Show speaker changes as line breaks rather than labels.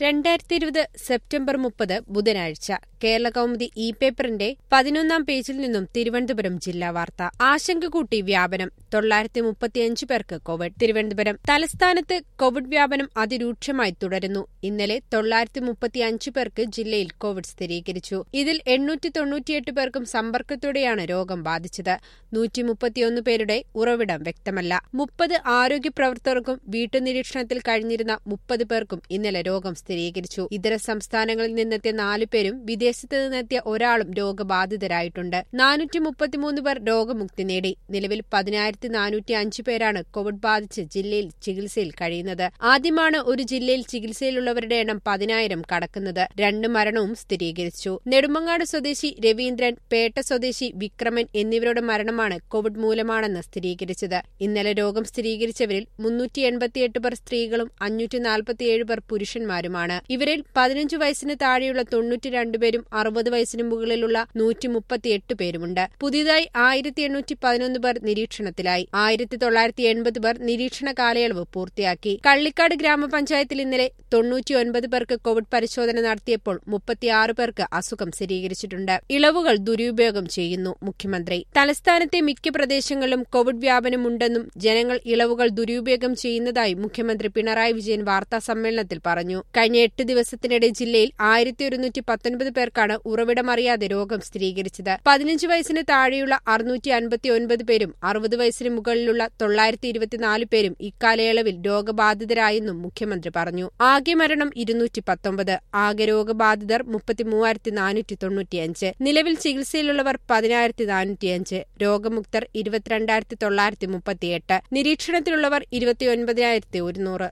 രണ്ടായിരത്തി ഇരുപത് സെപ്റ്റംബർ മുപ്പത് ബുധനാഴ്ച കേരള കൗമുദി ഇ പേപ്പറിന്റെ പതിനൊന്നാം പേജിൽ നിന്നും തിരുവനന്തപുരം ജില്ലാ വാർത്ത ആശങ്ക കൂട്ടി വ്യാപനം തൊള്ളായിരത്തി മുപ്പത്തിയഞ്ച് പേർക്ക് കോവിഡ് തിരുവനന്തപുരം തലസ്ഥാനത്ത് കോവിഡ് വ്യാപനം അതിരൂക്ഷമായി തുടരുന്നു ഇന്നലെ തൊള്ളായിരത്തി മുപ്പത്തിയഞ്ച് പേർക്ക് ജില്ലയിൽ കോവിഡ് സ്ഥിരീകരിച്ചു ഇതിൽ എണ്ണൂറ്റി തൊണ്ണൂറ്റിയെട്ട് പേർക്കും സമ്പർക്കത്തോടെയാണ് രോഗം ബാധിച്ചത് നൂറ്റി മുപ്പത്തിയൊന്ന് പേരുടെ ഉറവിടം വ്യക്തമല്ല മുപ്പത് ആരോഗ്യ പ്രവർത്തകർക്കും വീട്ടുനിരീക്ഷണത്തിൽ കഴിഞ്ഞിരുന്ന മുപ്പത് പേർക്കും ഇന്നലെ രോഗം സ്ഥിരീകരിച്ചു ഇതര സംസ്ഥാനങ്ങളിൽ നിന്നെത്തിയ നാലു പേരും വിദേശത്ത് നിന്നെത്തിയ ഒരാളും രോഗബാധിതരായിട്ടുണ്ട് നാനൂറ്റി മുപ്പത്തിമൂന്ന് പേർ രോഗമുക്തി നേടി നിലവിൽ പതിനായിരത്തി നാനൂറ്റി അഞ്ച് പേരാണ് കോവിഡ് ബാധിച്ച് ജില്ലയിൽ ചികിത്സയിൽ കഴിയുന്നത് ആദ്യമാണ് ഒരു ജില്ലയിൽ ചികിത്സയിലുള്ളവരുടെ എണ്ണം പതിനായിരം കടക്കുന്നത് രണ്ട് മരണവും സ്ഥിരീകരിച്ചു നെടുമങ്ങാട് സ്വദേശി രവീന്ദ്രൻ പേട്ട സ്വദേശി വിക്രമൻ എന്നിവരുടെ മരണമാണ് കോവിഡ് മൂലമാണെന്ന് സ്ഥിരീകരിച്ചത് ഇന്നലെ രോഗം സ്ഥിരീകരിച്ചവരിൽ മുന്നൂറ്റി എൺപത്തിയെട്ട് പേർ സ്ത്രീകളും അഞ്ഞൂറ്റി നാൽപ്പത്തിയേഴ് പേർ പുരുഷന്മാരുമാണ് ഇവരിൽ പതിനഞ്ച് വയസ്സിന് താഴെയുള്ള തൊണ്ണൂറ്റിരണ്ട് പേരും അറുപത് വയസ്സിന് മുകളിലുള്ള നൂറ്റി മുപ്പത്തിയെട്ട് പേരുമുണ്ട് പുതിയതായി ആയിരത്തി എണ്ണൂറ്റി പതിനൊന്ന് പേർ നിരീക്ഷണത്തിലായി ആയിരത്തി തൊള്ളായിരത്തി എൺപത് പേർ നിരീക്ഷണ കാലയളവ് പൂർത്തിയാക്കി കള്ളിക്കാട് ഗ്രാമപഞ്ചായത്തിൽ ഇന്നലെ തൊണ്ണൂറ്റിയൊൻപത് പേർക്ക് കോവിഡ് പരിശോധന നടത്തിയപ്പോൾ മുപ്പത്തിയാറ് പേർക്ക് അസുഖം സ്ഥിരീകരിച്ചിട്ടുണ്ട് ഇളവുകൾ ദുരുപയോഗം ചെയ്യുന്നു മുഖ്യമന്ത്രി തലസ്ഥാനത്തെ മിക്ക പ്രദേശങ്ങളിലും കോവിഡ് വ്യാപനമുണ്ടെന്നും ജനങ്ങൾ ഇളവുകൾ ദുരുപയോഗം ചെയ്യുന്നതായി മുഖ്യമന്ത്രി പിണറായി വിജയൻ വാർത്താ സമ്മേളനത്തിൽ പറഞ്ഞു കഴിഞ്ഞ എട്ട് ദിവസത്തിനിടെ ജില്ലയിൽ ആയിരത്തി ഒരുന്നൂറ്റി പത്തൊൻപത് പേർക്കാണ് ഉറവിടമറിയാതെ രോഗം സ്ഥിരീകരിച്ചത് പതിനഞ്ച് വയസ്സിന് താഴെയുള്ള അറുന്നൂറ്റി അൻപത്തി ഒൻപത് പേരും അറുപത് വയസ്സിന് മുകളിലുള്ള തൊള്ളായിരത്തി ഇരുപത്തിനാല് പേരും ഇക്കാലയളവിൽ രോഗബാധിതരായെന്നും മുഖ്യമന്ത്രി പറഞ്ഞു ആകെ മരണം ഇരുന്നൂറ്റി പത്തൊമ്പത് ആകെ രോഗബാധിതർ മുപ്പത്തിമൂവായിരത്തി നാനൂറ്റി തൊണ്ണൂറ്റിയഞ്ച് നിലവിൽ ചികിത്സയിലുള്ളവർ പതിനായിരത്തി നാനൂറ്റിയഞ്ച് രോഗമുക്തർ ഇരുപത്തിരണ്ടായിരത്തി തൊള്ളായിരത്തി മുപ്പത്തിയെട്ട് നിരീക്ഷണത്തിലുള്ളവർ ഇരുപത്തിയൊൻപതിനായിരത്തി ഒരുന്നൂറ്